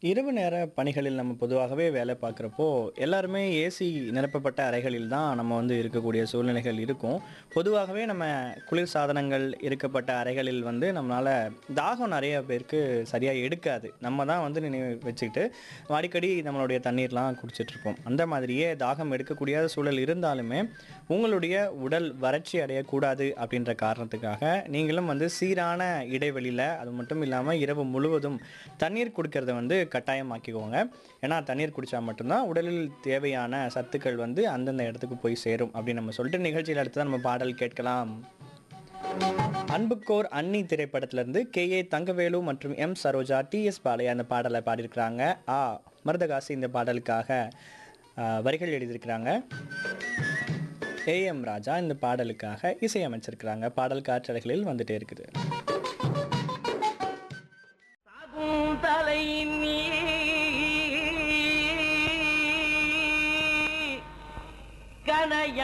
இரவு நேர பணிகளில் நம்ம பொதுவாகவே வேலை பார்க்குறப்போ எல்லாருமே ஏசி நிரப்பப்பட்ட அறைகளில் தான் நம்ம வந்து இருக்கக்கூடிய சூழ்நிலைகள் இருக்கும் பொதுவாகவே நம்ம குளிர் சாதனங்கள் இருக்கப்பட்ட அறைகளில் வந்து நம்மளால் தாகம் நிறைய பேருக்கு சரியாக எடுக்காது நம்ம தான் வந்து நினைவு வச்சுக்கிட்டு அடிக்கடி நம்மளுடைய தண்ணீர்லாம் குடிச்சிட்டு இருப்போம் அந்த மாதிரியே தாகம் எடுக்கக்கூடிய சூழல் இருந்தாலுமே உங்களுடைய உடல் வறட்சி அடையக்கூடாது அப்படின்ற காரணத்துக்காக நீங்களும் வந்து சீரான இடைவெளியில் அது மட்டும் இல்லாமல் இரவு முழுவதும் தண்ணீர் குடிக்கிறத வந்து கட்டாயமாக்கிக்கோங்க ஏன்னா தண்ணீர் குடித்தா மட்டும்தான் உடலில் தேவையான சத்துக்கள் வந்து அந்தந்த இடத்துக்கு போய் சேரும் அப்படின்னு நம்ம சொல்லிட்டு நிகழ்ச்சியில் அடுத்து தான் நம்ம பாடல் கேட்கலாம் அன்புக்கோர் அன்னி திரைப்படத்திலிருந்து கே ஏ தங்கவேலு மற்றும் M Saroja T S Balaiah அந்த பாடலை பாடியிருக்கிறாங்க ஆ மருதகாசி இந்த பாடலுக்காக ஆ, வரிகள் எழுதியிருக்கிறாங்க ஏஎம் ராஜா இந்த பாடலுக்காக இசையமைச்சிருக்கிறாங்க பாடல் காற்றலைகளில் வந்துட்டே இருக்குது சாகுந்தலையின் நீ கணைய